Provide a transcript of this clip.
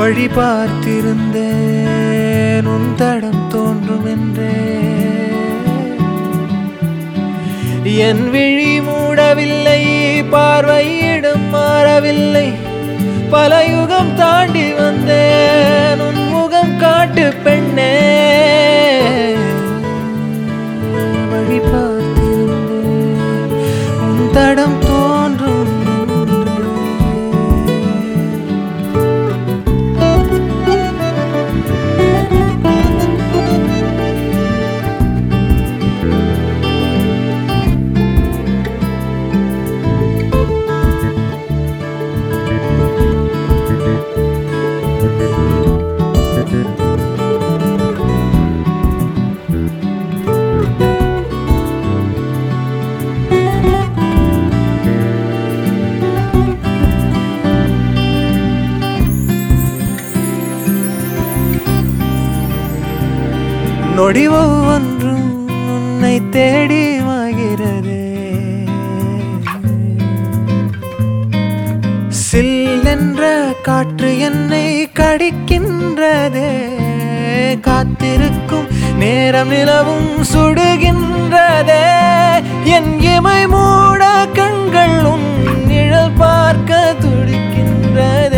வழி பார்த்திருந்தேன் உன் தடம் தோன்றும் என்றே என் விழி மூடவில்லை பார்வையிடம் மாறவில்லை பல யுகம் தாண்டி வந்தேன் உன் முகம் காட்டு பெண்ணே வழி பார்த்திருந்தேன் உன் தடம் தோன்றும் என்றே. நொடி ஒவ்வொன்றும் உன்னை தேடி மாகிறதே சில்லென்ற காற்று என்னை கடிக்கின்றதே காத்திருக்கும் நேரம் நிலவும் சுடுகின்றதே என் இமை மூட கண்கள் உன் நிழல் பார்க்க துடிக்கின்றதே